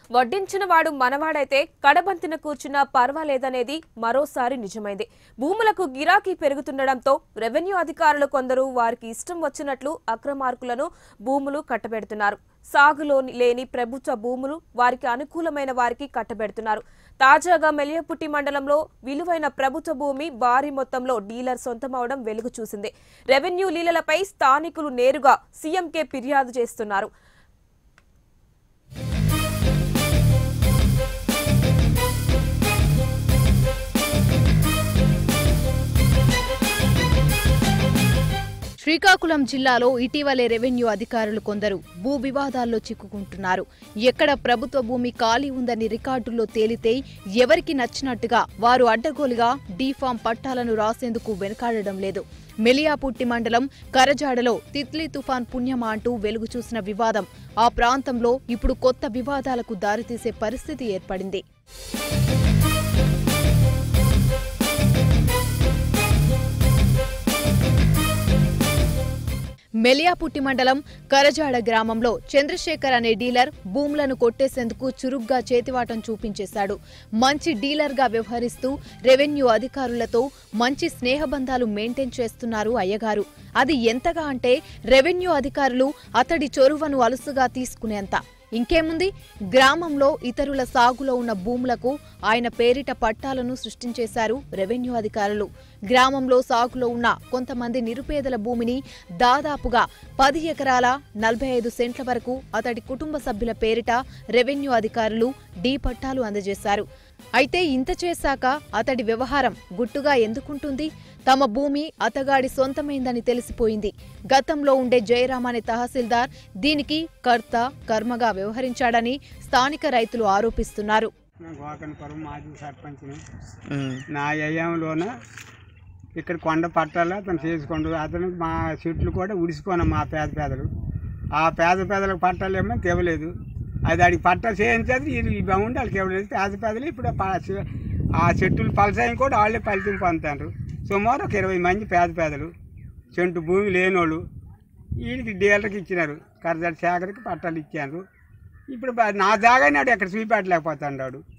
వడ్డించిన వాడు మనవాడైతే కడబంతిన కూర్చున్నా పర్వాలేదనేది మరోసారి నిజమైంది భూములకు గిరాకీ పెరుగుతుండటంతో రెవెన్యూ అధికారులు కొందరు వారికి ఇష్టం వచ్చినట్లు అక్రమార్కులను భూములు కట్టబెడుతున్నారు సాగులో లేని ప్రభుత్వ భూములు వారికి అనుకూలమైన వారికి కట్టబెడుతున్నారు తాజాగా మెలియపుట్టి మండలంలో విలువైన ప్రభుత్వ భూమి భారీ మొత్తంలో డీలర్ సొంతమవడం వెలుగు చూసింది రెవెన్యూ లీలలపై స్థానికులు నేరుగా సీఎంకే ఫిర్యాదు చేస్తున్నారు శ్రీకాకుళం జిల్లాలో ఇటీవలే రెవెన్యూ అధికారులు కొందరు భూ వివాదాల్లో చిక్కుకుంటున్నారు ఎక్కడ ప్రభుత్వ భూమి ఖాళీ ఉందని రికార్డుల్లో తేలితే ఎవరికి నచ్చినట్టుగా వారు అడ్డగోలుగా డీఫామ్ పట్టాలను రాసేందుకు వెనకాడడం లేదు మెలియాపుట్టి మండలం కరజాడలో తిత్లీ తుఫాన్ పుణ్యమా అంటూ వెలుగు చూసిన వివాదం ఆ ప్రాంతంలో ఇప్పుడు కొత్త వివాదాలకు దారితీసే పరిస్థితి ఏర్పడింది మెలియాపుట్టి మండలం కరజాడ గ్రామంలో చంద్రశేఖర్ అనే డీలర్ భూములను కొట్టేసేందుకు చురుగ్గా చేతివాటం చూపించేశాడు మంచి డీలర్గా వ్యవహరిస్తూ రెవెన్యూ అధికారులతో మంచి స్నేహబంధాలు మెయింటైన్ చేస్తున్నారు అయ్యగారు అది ఎంతగా అంటే రెవెన్యూ అధికారులు అతడి చొరువను అలుసుగా తీసుకునేంత ఇంకేముంది గ్రామంలో ఇతరుల సాగులో ఉన్న భూములకు ఆయన పేరిట పట్టాలను సృష్టించేశారు రెవెన్యూ అధికారులు గ్రామంలో సాగులో ఉన్న కొంతమంది నిరుపేదల భూమిని దాదాపుగా పది ఎకరాల నలభై ఐదు సెంట్ల వరకు అతడి కుటుంబ సభ్యుల పేరిట రెవెన్యూ అధికారులు డీ పట్టాలు అందజేశారు అయితే ఇంత చేశాక అతడి వ్యవహారం గుట్టుగా ఎందుకుంటుంది తమ భూమి అతగాడి సొంతమైందని తెలిసిపోయింది గతంలో ఉండే జయరాం అనే తహసీల్దార్ దీనికి కర్త కర్మగా వ్యవహరించాడని స్థానిక రైతులు ఆరోపిస్తున్నారు నా గోకనపురం మాజీ సర్పంచ్ని నా వ్యయంలోన ఇక్కడ కొండ పట్టాలు అతను చేసుకోండు అతను మా చెట్లు కూడా ఉడిసిపోయినాం మా పేద పేదలు ఆ పేద పేదలకు పట్టాలు ఏమో తెవలేదు అది ఆడికి పట్టాలు చేయించేది వీళ్ళు ఈ బాగుండి వాళ్ళకి ఇవ్వలేదు పేద పేదలు ఇప్పుడు ఆ ప- చె- ఆ చెట్టులు ఫలసాయం కూడా వాళ్ళే ఫలితం పొందుతారు సుమారు ఒక ఇరవై మంది పేద పేదలు చెంటు భూమి లేనోళ్ళు వీడికి డీలర్కి ఇచ్చినారు కరజాటి శాఖరికి పట్టాలు ఇచ్చారు ఇప్పుడు బా- నా జాగా నాడు ఎక్కడ చూపెట్టలేకపోతున్నాడు